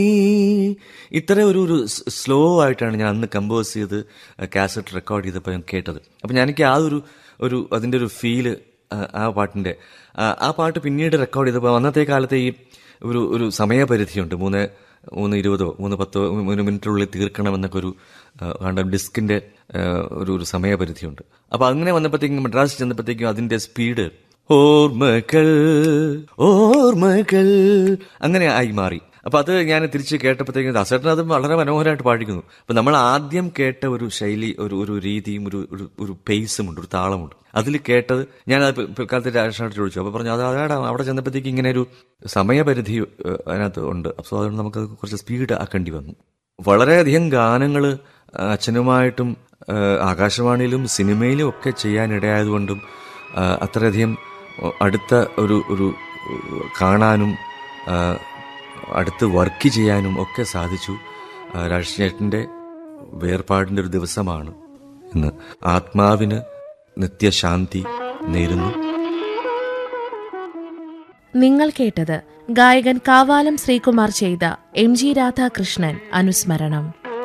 ഇത്ര ഒരു ഒരു സ്ലോ ആയിട്ടാണ് ഞാൻ അന്ന് കമ്പോസ് ചെയ്ത് കാസറ്റ് റെക്കോർഡ് ചെയ്തപ്പോൾ ഞാൻ കേട്ടത് അപ്പം എനിക്ക് ആ ഒരു ഒരു അതിൻ്റെ ഒരു ഫീല് ആ പാട്ടിൻ്റെ ആ പാട്ട് പിന്നീട് റെക്കോർഡ് ചെയ്തപ്പോൾ അന്നത്തെ കാലത്തെ ഈ ഒരു ഒരു സമയപരിധിയുണ്ട് മൂന്ന് മൂന്ന് ഇരുപതോ മൂന്ന് പത്തോ മൂന്ന് മിനിറ്റിനുള്ളിൽ തീർക്കണമെന്നൊക്കെ ഒരു കണ്ട ഡിസ്കിൻ്റെ ഒരു ഒരു സമയപരിധിയുണ്ട് അപ്പോൾ അങ്ങനെ വന്നപ്പോഴത്തേക്കും മദ്രാസ് ചെന്നപ്പോഴത്തേക്കും അതിൻ്റെ സ്പീഡ് ഓർമ്മകൾ ഓർമ്മകൾ അങ്ങനെ ആയി മാറി അപ്പൊ അത് ഞാൻ തിരിച്ച് കേട്ടപ്പോഴത്തേക്കും ദാസേട്ടൻ അത് വളരെ മനോഹരമായിട്ട് പാടിക്കുന്നു അപ്പൊ നമ്മൾ ആദ്യം കേട്ട ഒരു ശൈലി ഒരു ഒരു രീതിയും ഒരു ഒരു ഒരു പേസും ഉണ്ട് ഒരു താളമുണ്ട് അതിൽ കേട്ടത് ഞാൻ അത് പിൽക്കാലത്ത് രാജേഷനോട് ചോദിച്ചു അപ്പൊ പറഞ്ഞു അത് അതാടാ അവിടെ ചെന്നപ്പോഴത്തേക്ക് ഇങ്ങനെ ഒരു സമയപരിധി അതിനകത്ത് ഉണ്ട് അപ്പോൾ അതുകൊണ്ട് നമുക്ക് കുറച്ച് സ്പീഡ് ആക്കേണ്ടി വന്നു വളരെയധികം ഗാനങ്ങൾ അച്ഛനുമായിട്ടും ആകാശവാണിയിലും സിനിമയിലും ഒക്കെ ചെയ്യാനിടയായതുകൊണ്ടും അത്രയധികം അടുത്ത ഒരു ഒരു കാണാനും അടുത്ത് വർക്ക് ചെയ്യാനും ഒക്കെ സാധിച്ചു രാജേഷിന്റെ വേർപാടിന്റെ ഒരു ദിവസമാണ് ഇന്ന് ആത്മാവിന് നിത്യശാന്തി നേരുന്നു നിങ്ങൾ കേട്ടത് ഗായകൻ കാവാലം ശ്രീകുമാർ ചെയ്ത എം ജി രാധാകൃഷ്ണൻ അനുസ്മരണം